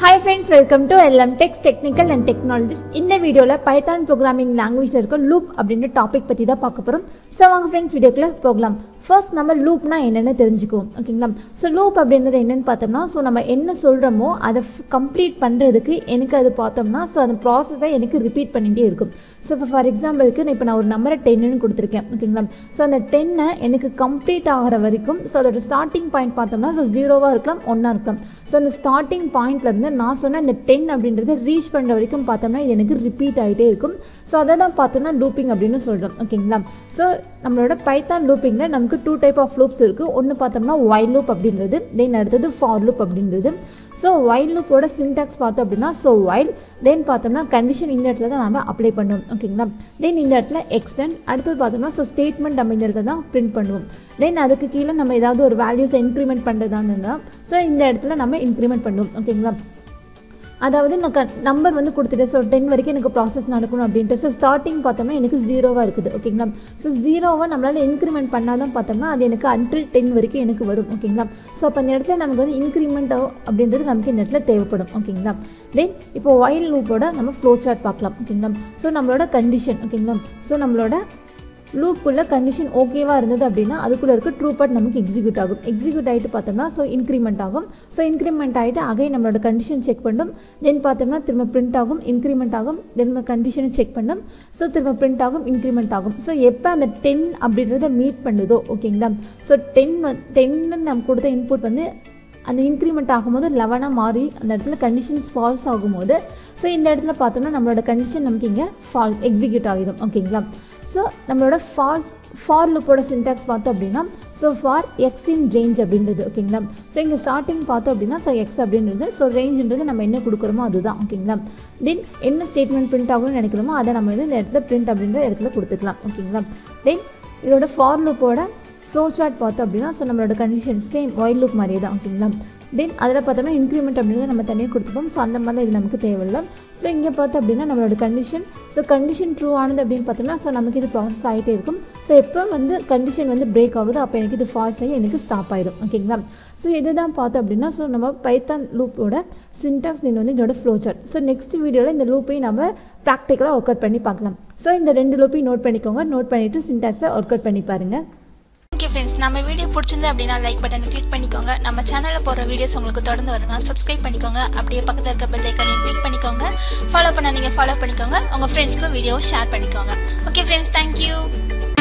hi friends welcome to LM techs technical and technologies இந்த வீடியோவில் Python programming லாங்குவேஜில் இருக்க லூப் அப்படின்ற டாபிக் பற்றி தான் பார்க்க போகிறோம் ஸோ வாங்க ஃப்ரெண்ட்ஸ் வீடியோக்குள்ள போகலாம் ஃபர்ஸ்ட் நம்ம லூப்னா என்னென்னு தெரிஞ்சுக்குவோம் ஓகேங்களா ஸோ லூப் அப்படின்றது என்னென்னு பார்த்தோம்னா ஸோ நம்ம என்ன சொல்கிறோமோ அதை கம்ப்ளீட் பண்ணுறதுக்கு எனக்கு அது பார்த்தோம்னா ஸோ அந்த ப்ராசஸை எனக்கு ரிப்பீட் பண்ணிகிட்டே இருக்கும் ஸோ இப்போ ஃபார் எக்ஸாம்பிளுக்கு நான் இப்போ நான் ஒரு நம்பரை டென்னு கொடுத்துருக்கேன் ஓகேங்களா ஸோ அந்த டென்னை எனக்கு கம்ப்ளீட் ஆகிற வரைக்கும் ஸோ அதோட ஸ்டார்டிங் பாயிண்ட் பார்த்தோம்னா ஸோ ஜீரோவாக இருக்கலாம் ஒன்றா இருக்கலாம் ஸோ அந்த ஸ்டார்டிங் பாயிண்ட்லேருந்து நான் சொன்ன இந்த டென் அப்படின்றத ரீச் பண்ணுற வரைக்கும் பார்த்தோம்னா இது எனக்கு ரிப்பீட் ஆகிட்டே இருக்கும் ஸோ அதை தான் பார்த்தோம்னா லூப்பிங் அப்படின்னு சொல்கிறோம் ஓகேங்களா ஸோ நம்மளோட பைத்தான் லூப்பிங்கில் நமக்கு டூ டைப் ஆஃப் லூப்ஸ் இருக்குது ஒன்று பார்த்தோம்னா வைல் லூப் அப்படின்றது தென் அடுத்தது ஃபார் லூப் அப்படின்றது ஸோ வைல் லூப்போட சின்டாக்ஸ் பார்த்தோம் அப்படின்னா ஸோ வைல் தென் பார்த்தோம்னா கண்டிஷன் இந்த இடத்துல தான் நம்ம அப்ளை பண்ணுவோம் ஓகேங்களா தென் இந்த இடத்துல எக்ஸ்டென்ட் அடுத்தது பார்த்தோம்னா ஸோ ஸ்டேட்மெண்ட் நம்ம இந்த இடத்துல தான் பிரிண்ட் பண்ணுவோம் தென் அதுக்கு கீழே நம்ம ஏதாவது ஒரு வேல்யூஸை இன்க்ரிமெண்ட் பண்ணுறதான்னு இருந்தால் ஸோ இந்த இடத்துல நம்ம இன்க்ரிமெண்ட் பண்ணுவோம் ஓகேங்களா அதாவது நான் க நம்பர் வந்து கொடுத்துட்டேன் ஸோ டென் வரைக்கும் எனக்கு ப்ராசஸ் நடக்கணும் அப்படின்ட்டு ஸோ ஸ்டார்டிங் பார்த்தோம்னா எனக்கு ஜீரோவாக இருக்குது ஓகேங்களா ஸோ ஜீரோவை நம்மளால் இன்க்ரிமெண்ட் பண்ணால் தான் பார்த்தோம்னா அது எனக்கு அன்டில் டென் வரைக்கும் எனக்கு வரும் ஓகேங்களா ஸோ அப்போ அந்த இடத்துல நமக்கு வந்து இன்க்ரிமெண்ட் அப்படின்றது நமக்கு இந்த இடத்துல தேவைப்படும் ஓகேங்களா தென் இப்போ ஒயில் லூப்போட நம்ம ஃப்ளோ சார்ட் பார்க்கலாம் ஓகேங்களா ஸோ நம்மளோட கண்டிஷன் ஓகேங்களா ஸோ நம்மளோட லூப்புக்குள்ளே கண்டிஷன் ஓகேவாக இருந்தது அப்படின்னா அதுக்குள்ளே இருக்க ட்ரூ பார்ட் நமக்கு எக்ஸிக்யூட் ஆகும் எக்ஸிக்யூட் ஆகிட்டு பார்த்தோம்னா ஸோ இன்க்ரிமெண்ட் ஆகும் ஸோ இன்க்ரிமெண்ட் ஆகிட்டு அகை நம்மளோட கண்டிஷன் செக் பண்ணும் தென் பார்த்தோம்னா திரும்ப பிரிண்ட் ஆகும் இன்க்ரிமெண்ட் ஆகும் தென் நம்ம கண்டிஷனை செக் பண்ணும் ஸோ திரும்ப பிரிண்ட் ஆகும் இன்க்ரிமெண்ட் ஆகும் ஸோ எப்போ அந்த டென் அப்படின்றத மீட் பண்ணுதோ ஓகேங்களா ஸோ டென் டென்னு நம்ம கொடுத்த இன்புட் வந்து அந்த இன்க்ரிமெண்ட் ஆகும்போது லெவனாக மாறி அந்த இடத்துல கண்டிஷன்ஸ் ஃபால்ஸ் ஆகும்போது ஸோ இந்த இடத்துல பார்த்தோம்னா நம்மளோட கண்டிஷன் நமக்கு இங்கே ஃபால் எக்ஸிக்யூட் ஆகிடும் ஓகேங்களா ஸோ நம்மளோட ஃபால்ஸ் ஃபார் லுப்போட சின்டாக்ஸ் பார்த்தோம் அப்படின்னா so for x in range அப்படின்றது ஓகேங்களா ஸோ இங்கே ஸ்டார்டிங் பார்த்தோம் அப்படின்னா ஸோ எக்ஸ் அப்படின்றது ஸோ ரேஞ்சுன்றது நம்ம என்ன கொடுக்குறோமோ அதுதான் ஓகேங்களா தென் என்ன ஸ்டேட்மெண்ட் பிரிண்ட் ஆகும்னு நினைக்கிறோமோ அதை நம்ம வந்து இந்த இடத்துல பிரிண்ட் அப்படின்ற இடத்துல கொடுத்துக்கலாம் ஓகேங்களா தென் இதோட ஃபார் லுப்போட ஃப்ளோ சார்ட் பார்த்தோம் அப்படின்னா ஸோ நம்மளோட கண்டிஷன் சேம் ஒயில் லுக் மாதிரியே தான் ஓகேங்களா தென் அதில் பார்த்தோம்னா இன்க்ரிமெண்ட் அப்படின்றத நம்ம தனியாக கொடுத்துப்போம் ஸோ அந்த மாதிரிலாம் இது நமக்கு தேவையில்லை ஸோ இங்கே பார்த்தோம் அப்படின்னா நம்மளோட கண்டிஷன் ஸோ கண்டிஷன் ட்ரூ ஆனது அப்படின்னு பார்த்தோம்னா ஸோ நமக்கு இது ப்ராசஸ் ஆகிட்டே இருக்கும் ஸோ எப்போ வந்து கண்டிஷன் வந்து பிரேக் ஆகுது அப்போ எனக்கு இது ஃபால்ஸ் ஆகி எனக்கு ஸ்டாப் ஆகிடும் ஓகேங்களா ஸோ இதுதான் பார்த்தோம் அப்படின்னா ஸோ நம்ம பைத்தான் லூப்போட சின்டாக்ஸ் இது வந்து இதோட ஃப்ளோ சார்ட் ஸோ நெக்ஸ்ட் வீடியோவில் இந்த லூப்பையும் நம்ம ப்ராக்டிக்கலாக ஒர்க் அவுட் பண்ணி பார்க்கலாம் ஸோ இந்த ரெண்டு லூப்பையும் நோட் பண்ணிக்கோங்க நோட் பண்ணிவிட்டு சின்டாக்ஸை ஒர்க் அவுட் பண்ணி பாருங்கள் ஓகே ஃப்ரெண்ட்ஸ் நம்ம வீடியோ பிடிச்சிருந்து அப்படின்னா லைக் பட்டனை கிளிக் பண்ணிக்கோங்க நம்ம சேனலில் போகிற வீடியோஸ் உங்களுக்கு தொடர்ந்து வரணும்னா சப்ஸ்கிரைப் பண்ணிக்கோங்க அப்படியே பக்கத்தில் இருக்க பெல் ஐக்கனையும் கிளிக் பண்ணிக்கோங்க ஃபாலோ பண்ண நீங்கள் ஃபாலோ பண்ணிக்கோங்க உங்கள் ஃப்ரெண்ட்ஸ்க்கும் வீடியோவை ஷேர் பண்ணிக்கோங்க ஓகே ஃப்ரெண்ட்ஸ் தேங்க்யூ